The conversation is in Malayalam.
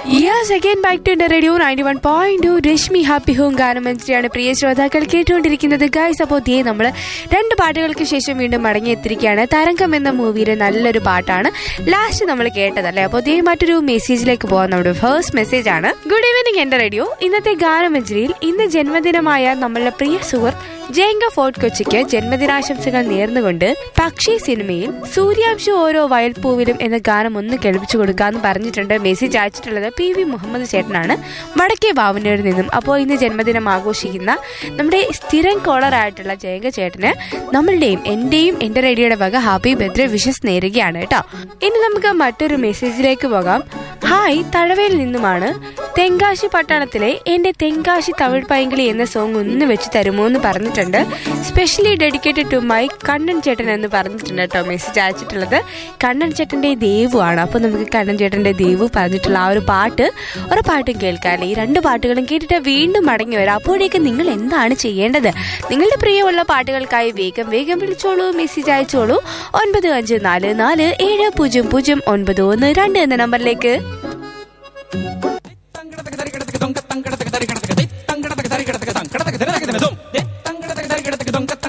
yes again back to radio ninety one point two Reshmi happy home ഗാനമന്ത്രിയാണ് പ്രിയ ശ്രോതാക്കൾ കേട്ടുകൊണ്ടിരിക്കുന്നത് ഗായ്സ് അപ്പോൾ ദേ നമ്മൾ രണ്ട് പാട്ടുകൾക്ക് ശേഷം വീണ്ടും മടങ്ങിയെത്തിരിക്കുകയാണ് തരംഗം എന്ന മൂവിയിലെ നല്ലൊരു പാട്ടാണ് ലാസ്റ്റ് നമ്മൾ കേട്ടതല്ലേ അപ്പോൾ ദേ മറ്റൊരു മെസ്സേജിലേക്ക് പോകാം നമ്മുടെ ഫസ്റ്റ് മെസ്സേജ് ആണ് ഗുഡ് ഈവനിങ് എന്റെ റേഡിയോ ഇന്നത്തെ ഗാനമഞ്ജരിയിൽ ഇന്ന് ജന്മദിനമായ നമ്മളുടെ പ്രിയ സുഹൃത്ത് ജയങ്ക ഫോർട്ട് കൊച്ചിക്ക് ജന്മദിനാശംസകൾ നേർന്നുകൊണ്ട് പക്ഷി സിനിമയിൽ സൂര്യാംശു ഓരോ വയൽപ്പൂവിലും എന്ന ഗാനം ഒന്ന് കേൾപ്പിച്ചു കൊടുക്കാന്ന് പറഞ്ഞിട്ടുണ്ട് മെസ്സേജ് അയച്ചിട്ടുള്ളത് പി വി മുഹമ്മദ് ചേട്ടനാണ് വടക്കേ ബാവനൂരിൽ നിന്നും അപ്പോൾ ഇന്ന് ജന്മദിനം ആഘോഷിക്കുന്ന നമ്മുടെ സ്ഥിരം കോളറായിട്ടുള്ള ജയങ്ക ചേട്ടന് നമ്മളുടെയും എന്റെയും എന്റെ റേഡിയോയുടെ വക ഹാപ്പി ബർത്ത്ഡേ വിഷസ് നേരുകയാണ് കേട്ടോ ഇനി നമുക്ക് മറ്റൊരു മെസ്സേജിലേക്ക് പോകാം ഹായ് തഴവയിൽ നിന്നുമാണ് തെങ്കാശി പട്ടണത്തിലെ എന്റെ തെങ്കാശി തമിഴ് പൈങ്കിളി എന്ന സോങ് ഒന്ന് വെച്ച് തരുമോ എന്ന് പറഞ്ഞിട്ടുണ്ട് specially dedicated to my Kannan ചേട്ടൻ എന്ന് പറഞ്ഞിട്ടുണ്ട് കേട്ടോ മെസ്സേജ് അയച്ചിട്ടുള്ളത് കണ്ണൻ ചേട്ടന്റെ ദേവു ആണ് അപ്പൊ നമുക്ക് കണ്ണൻ ചേട്ടന്റെ ദേവു പറഞ്ഞിട്ടുള്ള ആ ഒരു പാട്ട് ഒരു പാട്ടും കേൾക്കാല്ലേ ഈ രണ്ട് പാട്ടുകളും കേട്ടിട്ട് വീണ്ടും മടങ്ങി വരാം അപ്പോഴേക്ക് നിങ്ങൾ എന്താണ് ചെയ്യേണ്ടത് നിങ്ങളുടെ പ്രിയമുള്ള പാട്ടുകൾക്കായി വേഗം വേഗം വിളിച്ചോളൂ മെസ്സേജ് അയച്ചോളൂ ഒൻപത് അഞ്ച് നാല് നാല് ഏഴ് പൂജ്യം പൂജ്യം ഒൻപത് ഒന്ന് രണ്ട് എന്ന നമ്പറിലേക്ക് തങ്കടത്തക തരികിടത്തക തൊങ്ക തങ്കടത്തക തരികിടത്തക തൈ തങ്കടത്തക തരികിടത്തക തങ്കടത്തക തരികിടത്തക തും തങ്കടത്തക തരികിടത്തക തൊങ്ക